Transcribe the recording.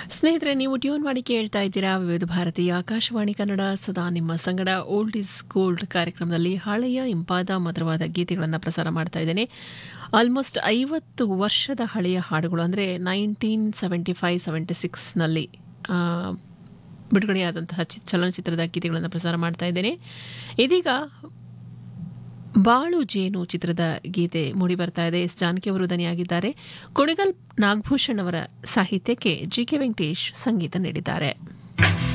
ಸ್ನೇಹಿತರೆ ನೀವು ಟ್ಯೂನ್ ಮಾಡಿ ಕೇಳ್ತಾ ಇದ್ದೀರಾ ವಿವಿಧ ಭಾರತಿ ಆಕಾಶವಾಣಿ ಕನ್ನಡ ಸದಾ ನಿಮ್ಮ ಸಂಗಡ ಓಲ್ಡ್ ಇಸ್ ಗೋಲ್ಡ್ ಕಾರ್ಯಕ್ರಮದಲ್ಲಿ ಹಳೆಯ ಇಂಪಾದ ಮಧುರವಾದ ಗೀತೆಗಳನ್ನು ಪ್ರಸಾರ ಮಾಡ್ತಾ ಇದ್ದೇನೆ ಆಲ್ಮೋಸ್ಟ್ ಐವತ್ತು ವರ್ಷದ ಹಳೆಯ ಹಾಡುಗಳು ಅಂದರೆ ನೈನ್ಟೀನ್ ಸೆವೆಂಟಿ ಫೈವ್ ಸೆವೆಂಟಿ ಸಿಕ್ಸ್ನಲ್ಲಿ ಬಿಡುಗಡೆಯಾದಂತಹ ಚಿ ಚಲನಚಿತ್ರದ ಗೀತೆಗಳನ್ನು ಪ್ರಸಾರ ಮಾಡ್ತಾ ಇದ್ದೇನೆ ಇದೀಗ ಬಾಳು ಜೇನು ಚಿತ್ರದ ಗೀತೆ ಮೂಡಿ ಬರ್ತಾ ಇದೆ ಎಸ್ ಜಾನಕಿ ಅವರು ದನಿಯಾಗಿದ್ದಾರೆ ಕುಣಿಗಲ್ ನಾಗಭೂಷಣ್ ಅವರ ಸಾಹಿತ್ಯಕ್ಕೆ ಜಿ ಕೆ ವೆಂಕಟೇಶ್ ಸಂಗೀತ ನೀಡಿದ್ದಾರೆ